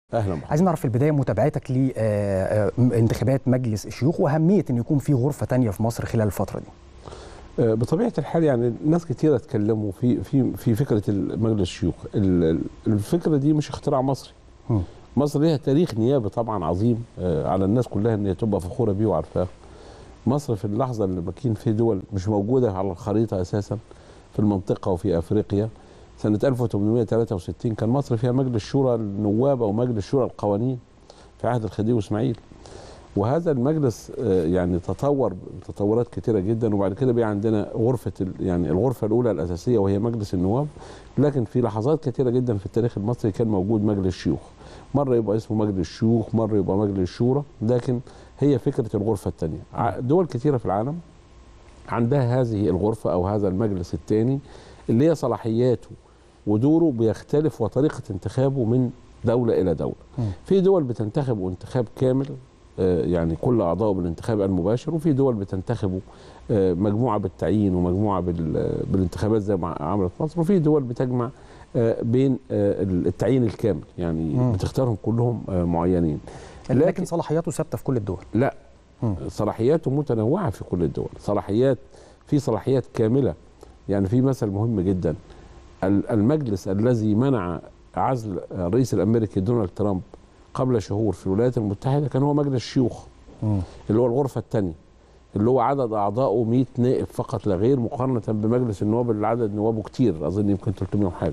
اهلا بحضرتك عايزين نعرف في البدايه متابعتك لانتخابات مجلس الشيوخ واهميه ان يكون في غرفه تانية في مصر خلال الفتره دي آه، بطبيعه الحال يعني ناس كتيره اتكلموا في في في فكره مجلس الشيوخ ال- الفكره دي مش اختراع مصري مم. مصر ليها تاريخ نيابي طبعا عظيم آه، على الناس كلها ان هي تبقى فخوره بيه وعارفاه مصر في اللحظه اللي ما كان في دول مش موجوده على الخريطه اساسا في المنطقه وفي افريقيا سنه 1863 كان مصر فيها مجلس شورى النواب او مجلس شورى القوانين في عهد الخديوي اسماعيل وهذا المجلس آه، يعني تطور تطورات كتيره جدا وبعد كده بقى عندنا غرفه ال- يعني الغرفه الاولى الاساسيه وهي مجلس النواب لكن في لحظات كتيره جدا في التاريخ المصري كان موجود مجلس شيوخ مره يبقى اسمه مجلس شيوخ مره يبقى مجلس شورى لكن هي فكره الغرفه الثانيه دول كتيره في العالم عندها هذه الغرفه او هذا المجلس الثاني اللي هي صلاحياته ودوره بيختلف وطريقه انتخابه من دوله الى دوله مم. في دول بتنتخب انتخاب كامل آه، يعني كل اعضائه بالانتخاب المباشر وفي دول بتنتخبه آه، مجموعه بالتعيين ومجموعه بال- بالانتخابات زي ما عملت مصر وفي دول بتجمع آه، بين آه، التعيين الكامل يعني مم. بتختارهم كلهم آه، معينين لكن صلاحياته ثابته في كل الدول لا مم. صلاحياته متنوعه في كل الدول صلاحيات في صلاحيات كامله يعني في مثل مهم جدا ال- المجلس الذي منع عزل الرئيس الامريكي دونالد ترامب قبل شهور في الولايات المتحده كان هو مجلس الشيوخ مم. اللي هو الغرفه الثانيه اللي هو عدد اعضائه 100 نائب فقط لا غير مقارنه بمجلس النواب اللي عدد نوابه كتير اظن يمكن 300 وحاجه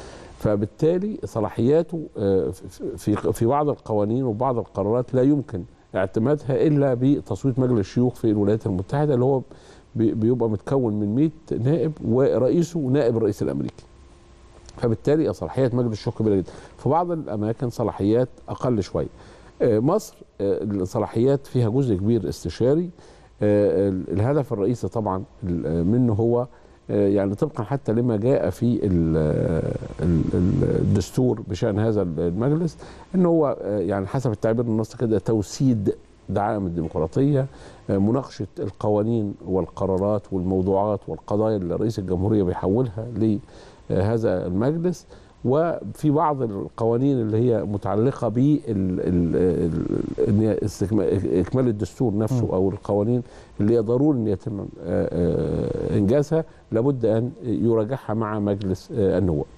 فبالتالي صلاحياته آه، في- في في بعض القوانين وبعض القرارات لا يمكن اعتمادها الا بتصويت مجلس الشيوخ في الولايات المتحده اللي هو بي- بيبقى متكون من 100 نائب ورئيسه نائب الرئيس الامريكي فبالتالي صلاحيات مجلس الشيوخ كبيره جدا في بعض الاماكن صلاحيات اقل شويه آه، مصر آه، الصلاحيات فيها جزء كبير استشاري آه، ال- الهدف الرئيسي طبعا ال- منه هو آه، يعني طبقا حتى لما جاء في ال- ال- ال- الدستور بشان هذا المجلس ان هو آه، يعني حسب التعبير النص كده توسيد دعائم الديمقراطيه آه، مناقشه القوانين والقرارات والموضوعات والقضايا اللي رئيس الجمهوريه بيحولها لهذا المجلس وفي بعض القوانين اللي هي متعلقه ب اكمال الدستور نفسه م. او القوانين اللي هي ضروري ان يتم آه، آه، انجازها لابد ان يراجعها مع مجلس آه، النواب